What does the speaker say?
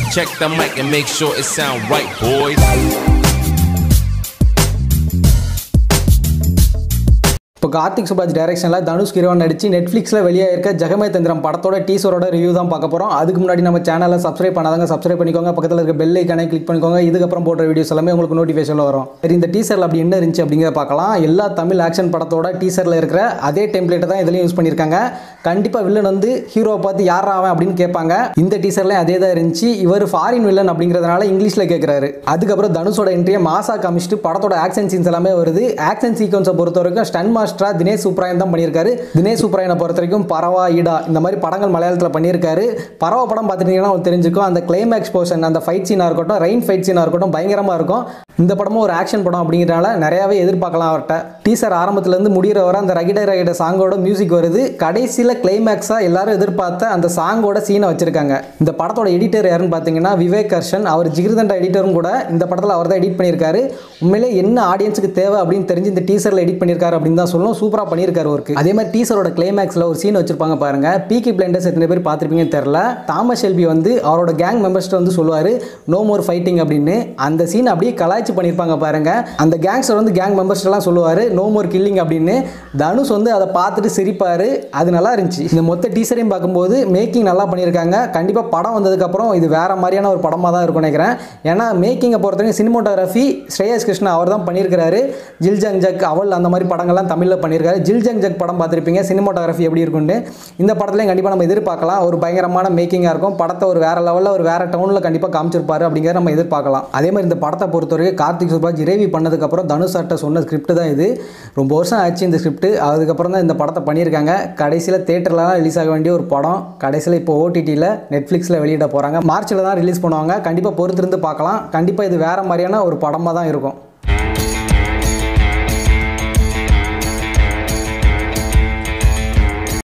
Check the mic and make sure it sound right, boys. இப்போ கார்த்திக் சுபாஜ் டைரக்ஷனில் தனுஷ் கிரவன் நடிச்சு நெட்ஃப்ளிக்ஸில் வெளியே இருக்க ஜெகமே தந்திரம் படத்தோட டீசரோட ரிவ்யூ தான் பார்க்க போகிறோம் அதுக்கு முன்னாடி நம்ம சேனலை சப்ஸ்கிரைப் பண்ணாதாங்க சப்ஸ்கிரைப் பண்ணிக்கோங்க பக்கத்தில் இருக்க பெல் ஐக்கானே கிளிக் பண்ணிக்கோங்க இதுக்கப்புறம் போடுற வீடியோஸ் எல்லாமே உங்களுக்கு நோட்டிஃபிகேஷனில் வரும் சரி இந்த டீசரில் அப்படி என்ன இருந்துச்சு அப்படிங்கிறத பார்க்கலாம் எல்லா தமிழ் ஆக்ஷன் படத்தோட டீசரில் இருக்கிற அதே டெம்ப்ளேட்டை தான் இதுலையும் யூஸ் பண்ணியிருக்காங்க கண்டிப்பாக வில்லன் வந்து ஹீரோவை பார்த்து யார் அவன் அப்படின்னு கேட்பாங்க இந்த டீசர்லேயும் அதே தான் இருந்துச்சு இவர் ஃபாரின் வில்லன் அப்படிங்கிறதுனால இங்கிலீஷில் கேட்குறாரு அதுக்கப்புறம் தனுஷோட என்ட்ரியை மாசா காமிச்சிட்டு படத்தோட ஆக்ஷன் சீன்ஸ் எல்லாமே வருது ஆக்ஷன் சீக்வன்ஸை பொறுத்த வரைக்கும் ஸ்டன் மாஸ்டரா தினேஷ் சூப்ராயன் தான் பண்ணியிருக்காரு தினேஷ் சூப்ராயனை பொறுத்த வரைக்கும் பரவா ஈடா இந்த மாதிரி படங்கள் மலையாளத்தில் பண்ணியிருக்காரு பரவ படம் பார்த்துட்டீங்கன்னா உங்களுக்கு தெரிஞ்சுக்கும் அந்த கிளைமேக்ஸ் போர்ஷன் அந்த ஃபைட் சீனாக இருக்கட்டும் ரெயின் ஃபைட் சீனாக இருக்கட்டும் பயங்கரமாக இருக்கும் இந்த படமும் ஒரு ஆக்ஷன் படம் அப்படிங்கிறனால நிறையாவே எதிர்பார்க்கலாம் அவர்கிட்ட டீசர் ஆரம்பத்துலேருந்து முடிகிற வர அந்த ரகிட ரகிட சாங்கோட மியூசிக் வருது கடைசியில் கிளைமேக்ஸாக எல்லாரும் எதிர்பார்த்த அந்த சாங்கோட சீனை வச்சிருக்காங்க இந்த படத்தோட எடிட்டர் யாருன்னு பார்த்தீங்கன்னா விவேக் கர்ஷன் அவர் ஜிகிர்தண்டா எடிட்டரும் கூட இந்த படத்தில் அவர் தான் எடிட் பண்ணியிருக்காரு உண்மையிலே என்ன ஆடியன்ஸுக்கு தேவை அப்படின்னு தெரிஞ்சு இந்த டீசரில் எடிட் பண்ணியிருக்காரு அப்படின்னு தான் சொல்லணும் சூப்பராக பண்ணியிருக்காரு ஒர்க்கு அதே மாதிரி டீசரோட கிளைமேக்ஸில் ஒரு சீன் வச்சிருப்பாங்க பாருங்க பீக்கி பிளைண்டர்ஸ் எத்தனை பேர் பார்த்துருப்பீங்கன்னு தெரில தாமஸ் ஷெல்பி வந்து அவரோட கேங் மெம்பர்ஸ்ட்டு வந்து சொல்லுவார் நோ மோர் ஃபைட்டிங் அப்படின்னு அந்த சீன் அப்படியே கலாய்ச்சி பண்ணியிருப்பாங்க பாருங்க அந்த கேங்ஸ்டர் வந்து கேங் மெம்பர்ஸ்லாம் சொல்லுவார் நோ மோர் கில்லிங் அப்படின்னு தனுஷ் வந்து அதை பார்த்துட்டு சிரிப்பார் அது நல்லா இருந்துச்சு இந்த மொத்த டீசரையும் பார்க்கும்போது மேக்கிங் நல்லா பண்ணியிருக்காங்க கண்டிப்பாக படம் வந்ததுக்கப்புறம் இது வேற மாதிரியான ஒரு படமாக தான் இருக்கும் நினைக்கிறேன் ஏன்னா மேக்கிங்கை பொறுத்தவரைக்கும் சினிமோட்டோகிராஃபி ஸ்ரேயஸ் கிருஷ்ணா அவர் தான் பண்ணியிருக்கிறாரு ஜில் ஜங் ஜக் அவள் அந்த மாதிரி படங்கள்லாம் தமிழில் பண்ணியிருக்காரு ஜில் ஜங் ஜக் படம் பார்த்துருப்பீங்க சினிமோட்டோகிராஃபி எப்படி இருக்குன்னு இந்த படத்துலையும் கண்டிப்பாக நம்ம எதிர்பார்க்கலாம் ஒரு பயங்கரமான மேக்கிங்காக இருக்கும் படத்தை ஒரு வேற லெவலில் ஒரு வேற டவுனில் கண்டிப்பாக காமிச்சிருப்பாரு அப்படிங்கிறத நம்ம எதிர்பார்க்கலாம் அதே மாதிரி இந்த படத்தை பொறுத்தவரைக்கும் கார்த்திக் சுப்ராஜ் இறைவி பண்ணதுக்கப்புறம் தனுஷ் சார்ட்ட சொன்ன ஸ்கிரிப்ட் தான் இது ரொம்ப வருஷம் ஆச்சு இந்த ஸ்கிரிப்ட் அதுக்கப்புறம் தான் இந்த படத்தை பண்ணியிருக்காங்க கடைசியில் தேட்டர்லாம் ரிலீஸ் ஆக வேண்டிய ஒரு படம் கடைசியில் இப்போ ஓடிடியில் நெட்ஃப்ளிக்ஸில் வெளியிட போகிறாங்க மார்ச்சில் தான் ரிலீஸ் பண்ணுவாங்க கண்டிப்பாக பொறுத்திருந்து பார்க்கலாம் கண்டிப்பாக இது வேற மாதிரியான ஒரு படமாக தான் இருக்கும்